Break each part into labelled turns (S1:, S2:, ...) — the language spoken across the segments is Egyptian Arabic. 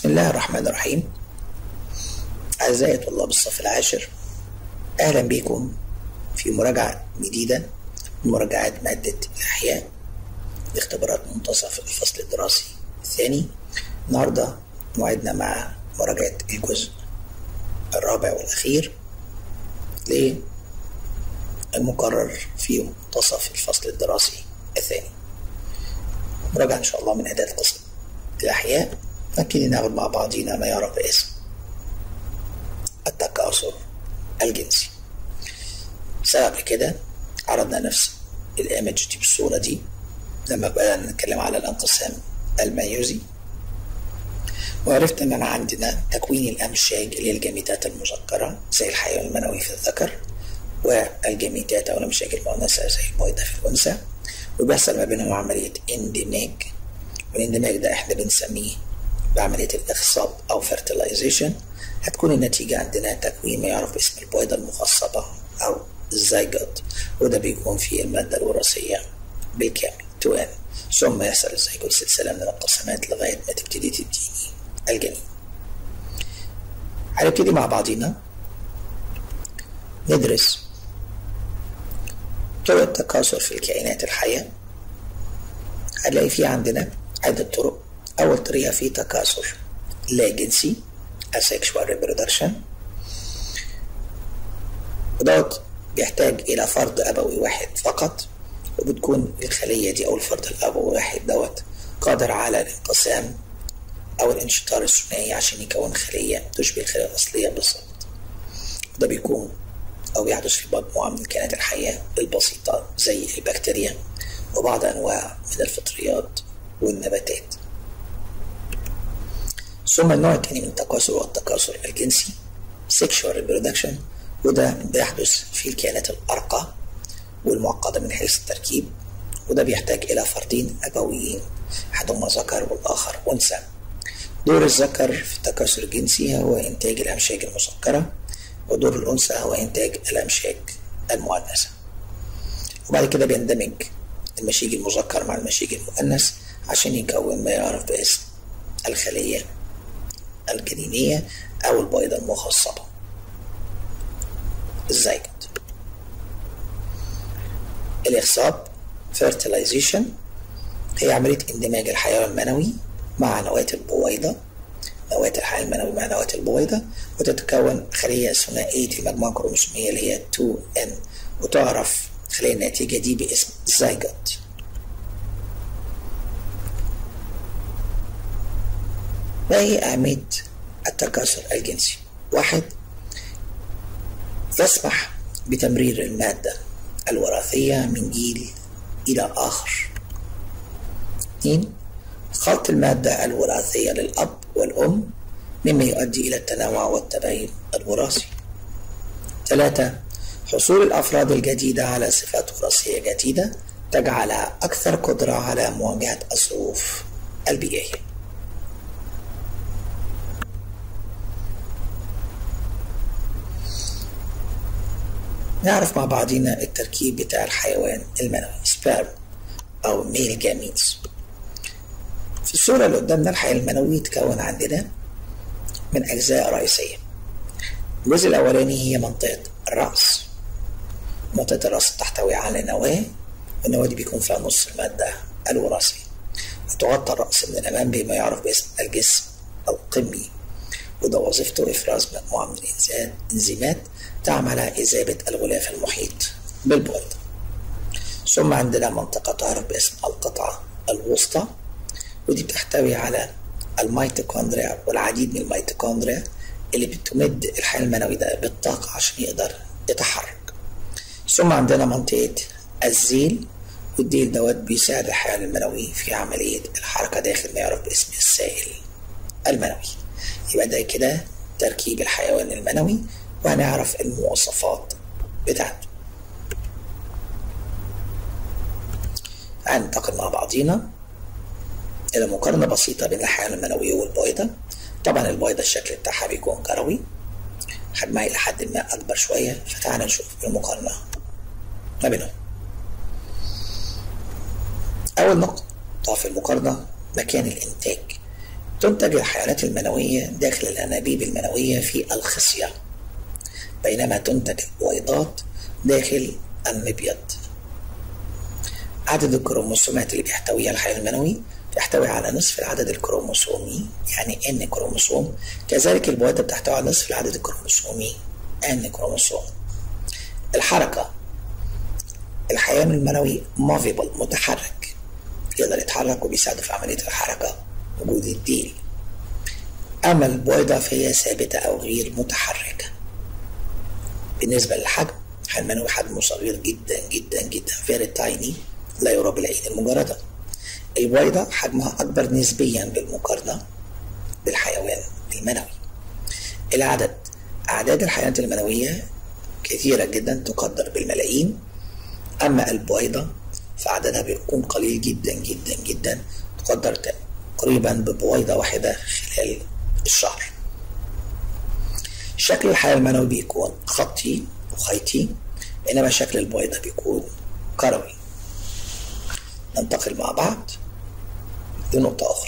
S1: بسم الله الرحمن الرحيم أعزائي طلاب الصف العاشر أهلا بكم في مراجعة جديدة من مراجعات مادة الأحياء لاختبارات منتصف الفصل الدراسي الثاني النهاردة موعدنا مع مراجعة الجزء الرابع والأخير للمقرر في منتصف الفصل الدراسي الثاني مراجعة إن شاء الله من أداة قسم الأحياء نبتدي ناخد مع بعضينا ما يعرف باسم التكاثر الجنسي سبب كده عرضنا نفس الايمج دي بالصورة دي لما بدأنا نتكلم على الانقسام الميوزي وعرفت ان انا عندنا تكوين الامشاج اللي هي الجميتات المذكرة زي الحيوان المنوي في الذكر والجميتات او الامشاج المؤنثة زي البيضة في الانثى وبيحصل ما بينهم عملية اندماج والاندماج ده احنا بنسميه بعملية الإخصاب أو fertilization هتكون النتيجة عندنا تكوين ما يعرف باسم البويضة المخصبة أو الزيجوت وده بيكون فيه المادة الوراثية بالكامل 2N ثم يحصل الزيجوت سلسلة من الانقسامات لغاية ما تبتدي تديني الجنين هنبتدي مع بعضينا ندرس طرق التكاثر في الكائنات الحية هنلاقي في عندنا عدة طرق أول طريقة في تكاثر لا جنسي asexual reproduction ودوت بيحتاج إلى فرد أبوي واحد فقط وبتكون الخلية دي أو الفرد الأبوي واحد دوت قادر على الانقسام أو الانشطار الثنائي عشان يكون خلية تشبه الخلية الأصلية بالظبط وده بيكون أو بيحدث في مجموعة من الكائنات الحية البسيطة زي البكتيريا وبعض أنواع من الفطريات والنباتات ثم النوع الثاني من التكاثر هو التكاثر الجنسي sexual reproduction وده بيحدث في الكائنات الأرقى والمعقدة من حيث التركيب وده بيحتاج إلى فردين أبويين أحدهما ذكر والآخر أنثى دور الذكر في التكاثر الجنسي هو إنتاج الأمشاج المسكرة ودور الأنثى هو إنتاج الأمشاج المؤنثة وبعد كده بيندمج المشيج المذكر مع المشيج المؤنث عشان يكون ما يعرف باسم الخلية الجنينية أو البيضة المخصبة الزيجوت الإخصاب fertilization هي عملية اندماج الحيوان المنوي مع نواة البويضة نواة الحيوان المنوي مع نواة البويضة وتتكون خلية ثنائية المجموعة الكروموسومية اللي هي 2N وتعرف الخلية الناتجة دي باسم زيجوت ما هي أهمية التكاثر الجنسي؟ واحد يسمح بتمرير المادة الوراثية من جيل إلى آخر اثنين خلط المادة الوراثية للأب والأم مما يؤدي إلى التنوع والتباين الوراثي ثلاثة حصول الأفراد الجديدة على صفات وراثية جديدة تجعلها أكثر قدرة على مواجهة الظروف البيئية نعرف مع بعضنا التركيب بتاع الحيوان المنوي سبيرم أو ميل جاميتس في الصورة اللي قدامنا الحيوان المنوي يتكون عندنا من أجزاء رئيسية الجزء الأولاني هي منطقة الرأس منطقة الرأس تحتوي على نواة والنواة دي بيكون فيها نص المادة الوراثية وتغطى الرأس من الأمام بما يعرف باسم الجسم القمي وده وظيفته إفراز مجموعة من الإنزيمات تعمل على إذابة الغلاف المحيط بالبويضة ثم عندنا منطقة تعرف باسم القطعة الوسطى ودي بتحتوي على الميتوكوندريا والعديد من الميتوكوندريا اللي بتمد الحيوان المنوي ده بالطاقة عشان يقدر يتحرك ثم عندنا منطقة الزيل والديل دوت بيساعد الحيوان المنوي في عملية الحركة داخل ما يعرف باسم السائل المنوي يبقى ده كده تركيب الحيوان المنوي وهنعرف المواصفات بتاعته هننتقل مع بعضينا إلى مقارنة بسيطة بين الحيوان المنوي والبويضة طبعا البويضة الشكل بتاعها بيكون كروي حجمها إلى حد ما أكبر شوية فتعال نشوف المقارنة ما بينهم أول نقطة في المقارنة مكان الإنتاج تنتج الحيوانات المنوية داخل الأنابيب المنوية في الخصية بينما تنتج البويضات داخل المبيض عدد الكروموسومات اللي بيحتويها الحيوان المنوي تحتوي على نصف العدد الكروموسومي يعني ان كروموسوم كذلك البويضة بتحتوي على نصف العدد الكروموسومي ان كروموسوم الحركة الحيوان المنوي موفيبل متحرك يقدر يتحرك وبيساعده في عملية الحركة وجود الديل أما البويضة فهي ثابتة أو غير متحركة بالنسبة للحجم الحيوان المنوي حجمه صغير جدا جدا جدا very tiny لا يرى بالعين المجردة البويضة حجمها أكبر نسبيا بالمقارنة بالحيوان المنوي العدد أعداد الحيوانات المنوية كثيرة جدا تقدر بالملايين أما البويضة فعددها بيكون قليل جدا جدا جدا تقدر تقريبا ببويضة واحدة خلال الشهر شكل الحيوان المنوي بيكون خطي وخيطي بينما شكل البويضة بيكون كروي ننتقل مع بعض لنقطة أخرى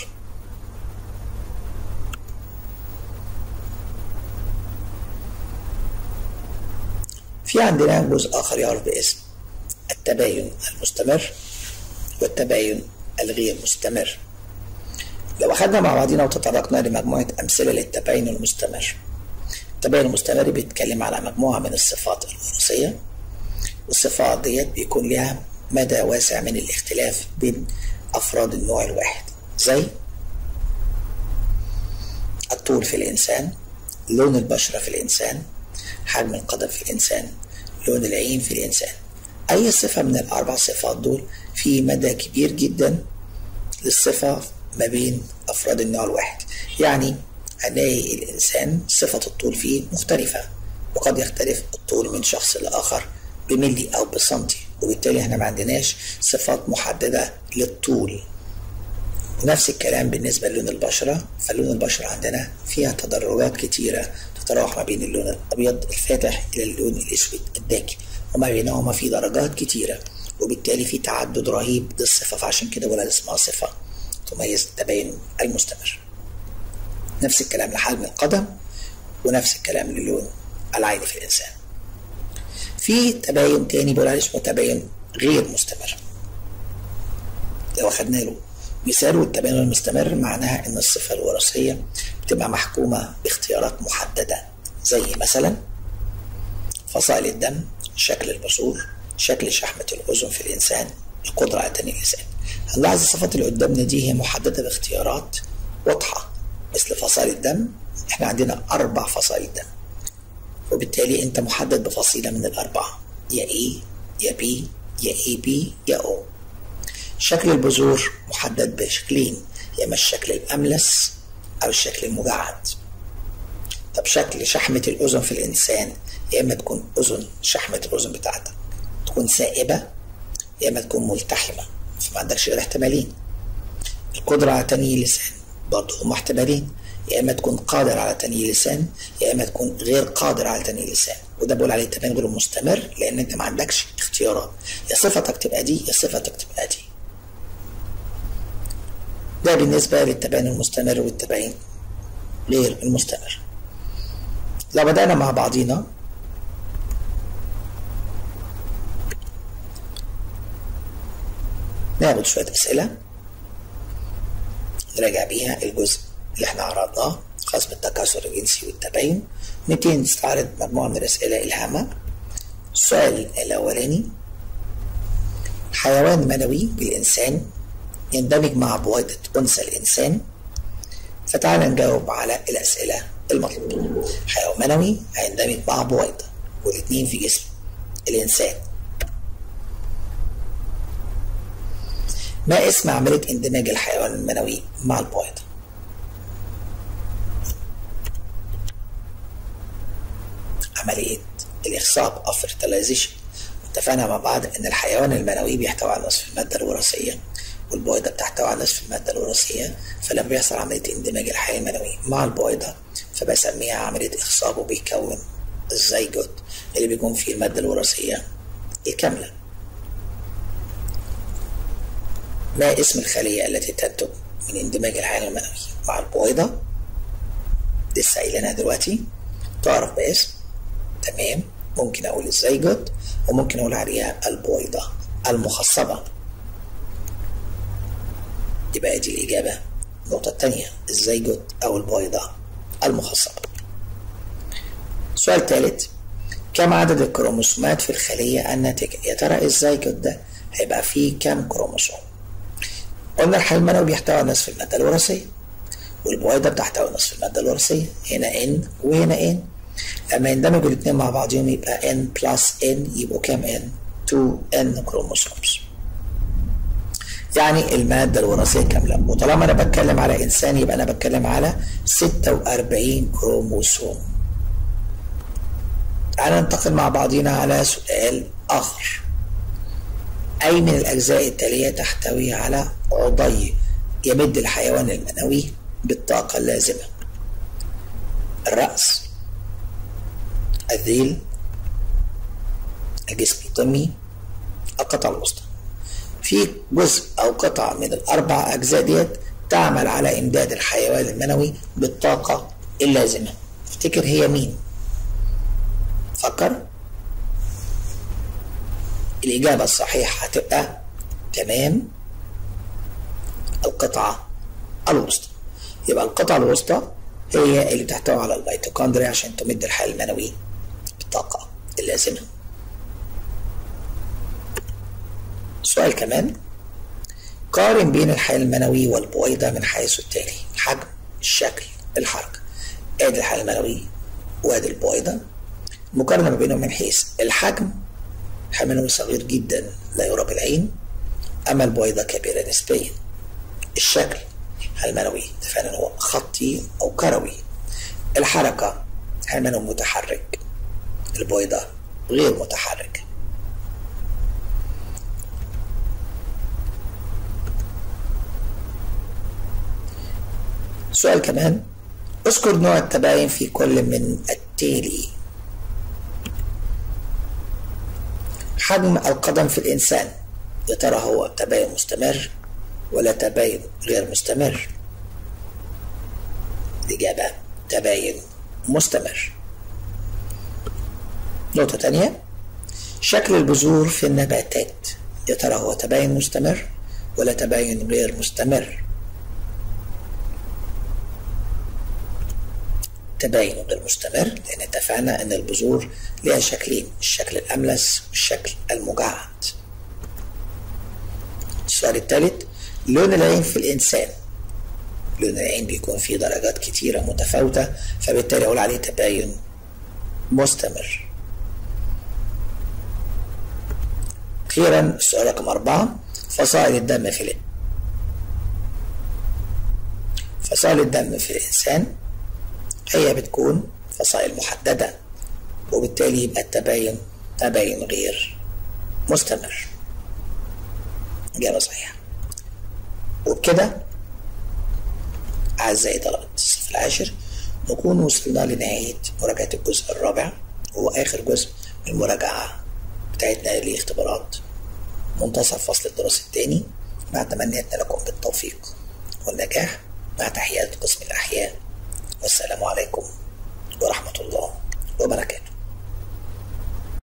S1: في عندنا جزء آخر يعرف باسم التباين المستمر والتباين الغير مستمر لو أخذنا مع بعضنا وتطرقنا لمجموعة أمثلة للتباين المستمر التباين المستمر بيتكلم على مجموعة من الصفات الوراثية والصفات ديت بيكون لها مدى واسع من الاختلاف بين أفراد النوع الواحد زي الطول في الإنسان لون البشرة في الإنسان حجم القدم في الإنسان لون العين في الإنسان أي صفة من الأربع صفات دول في مدى كبير جدا للصفة ما بين أفراد النوع الواحد يعني هنلاقي الإنسان صفة الطول فيه مختلفة وقد يختلف الطول من شخص لآخر بملي أو بسنتي وبالتالي احنا ما عندناش صفات محددة للطول ونفس الكلام بالنسبة للون البشرة فلون البشرة عندنا فيها تدرجات كتيرة تتراوح ما بين اللون الأبيض الفاتح إلى اللون الأسود الداكن وما بينهما في درجات كتيرة وبالتالي في تعدد رهيب للصفة فعشان كده ولا اسمها صفة تميز التباين المستمر نفس الكلام لحجم القدم ونفس الكلام للون العين في الإنسان في تباين تاني بيقول عليه اسمه تباين غير مستمر لو أخدنا له مثال والتباين المستمر معناها ان الصفه الوراثيه بتبقى محكومه باختيارات محدده زي مثلا فصائل الدم شكل البثور شكل شحمه الاذن في الانسان القدره على تنميه اللسان هنلاحظ الصفات اللي قدامنا دي هي محدده باختيارات واضحه مثل فصائل الدم احنا عندنا اربع فصائل دم وبالتالي انت محدد بفصيله من الاربعه يا اي يا بي يا اي بي يا او شكل البذور محدد بشكلين يا اما الشكل الاملس او الشكل المجعد طب شكل شحمة الأذن في الإنسان يا إما تكون أذن شحمة الأذن بتاعتك تكون سائبة يا إما تكون ملتحمة فما عندكش غير احتمالين القدرة على تنيي اللسان برضه هما احتمالين يا إما تكون قادر على تنيي اللسان يا إما تكون غير قادر على تنيي اللسان وده بقول عليه تبين غير مستمر لأن أنت ما عندكش اختيارات يا صفتك تبقى دي يا صفتك تبقى دي ده بالنسبة للتباين المستمر والتباين غير المستمر لو بدأنا مع بعضينا ناخد شوية أسئلة نراجع بيها الجزء اللي احنا عرضناه خاص بالتكاثر الجنسي والتباين 200 نستعرض مجموعة من الأسئلة الهامة السؤال الأولاني حيوان منوي بالإنسان يندمج مع بويضة أنثى الإنسان فتعال نجاوب على الأسئلة المطلوبة حيوان منوي هيندمج مع بويضة والاتنين في جسم الإنسان ما اسم عملية اندماج الحيوان المنوي مع البويضة عملية الإخصاب أو fertilization اتفقنا مع بعض ان الحيوان المنوي بيحتوي على نصف الماده الوراثيه والبويضه بتحتوي على نصف الماده الوراثيه فلما بيحصل عمليه اندماج الحيوان المنوي مع البويضه فبسميها عمليه اخصاب وبيكون الزيجوت اللي بيكون فيه الماده الوراثيه الكامله ما اسم الخليه التي تنتج من اندماج الحيوان المنوي مع البويضة لسه قايلينها دلوقتي تعرف باسم تمام ممكن أقول الزيجوت وممكن أقول عليها البويضة المخصبة يبقى دي الإجابة النقطة الثانية الزيجوت أو البويضة المخصبة سؤال ثالث كم عدد الكروموسومات في الخلية الناتجة يا ترى الزيجوت ده هيبقى فيه كم كروموسوم قلنا الحيوان المنوي بيحتوي على نصف المادة الوراثية والبويضة بتحتوي على نصف المادة الوراثية هنا N وهنا N لما يندمجوا الاثنين مع بعضهم يبقى N بلس N يبقوا كام N 2N كروموسومز يعني المادة الوراثية كاملة وطالما أنا بتكلم على إنسان يبقى أنا بتكلم على 46 كروموسوم تعالى ننتقل مع بعضنا على سؤال آخر أي من الأجزاء التالية تحتوي على عضي يمد الحيوان المنوي بالطاقة اللازمة الرأس الذيل الجسم القمي القطعة الوسطى في جزء أو قطعة من الأربع أجزاء ديت تعمل على إمداد الحيوان المنوي بالطاقة اللازمة افتكر هي مين فكر الإجابة الصحيحة هتبقى تمام القطعة الوسطى يبقى القطعة الوسطى هي اللي تحتوي على الميتوكوندريا عشان تمد الحيوان المنوي بالطاقة اللازمة سؤال كمان قارن بين الحيوان المنوي والبويضة من حيث التالي الحجم الشكل الحركة ادي الحيوان المنوي وادي البويضة مقارنة ما بينهم من حيث الحجم الحيوان المنوي صغير جدا لا يرى بالعين أما البويضة كبيرة نسبيا الشكل المنوي اتفقنا ان هو خطي او كروي الحركة المنوي متحرك البويضة غير متحركة سؤال كمان اذكر نوع التباين في كل من التالي حجم القدم في الإنسان يا ترى هو تباين مستمر ولا تباين غير مستمر الإجابة تباين مستمر نقطة تانية شكل البذور في النباتات يا ترى هو تباين مستمر ولا تباين غير مستمر تباين غير مستمر لأن اتفقنا أن البذور لها شكلين الشكل الأملس والشكل المجعد السؤال الثالث لون العين في الإنسان لون العين بيكون فيه درجات كتيرة متفاوتة فبالتالي أقول عليه تباين مستمر أخيرا السؤال رقم أربعة فصائل الدم في الإنسان فصائل الدم في الإنسان هي بتكون فصائل محددة وبالتالي يبقى التباين تباين غير مستمر إجابة صحيحة وبكده أعزائي طلبة الصف العاشر نكون وصلنا لنهاية مراجعة الجزء الرابع وهو آخر جزء من المراجعة بتاعتنا لاختبارات منتصف فصل الدراسة الثاني مع تمنياتنا لكم بالتوفيق والنجاح مع تحيات قسم الأحياء والسلام عليكم ورحمة الله وبركاته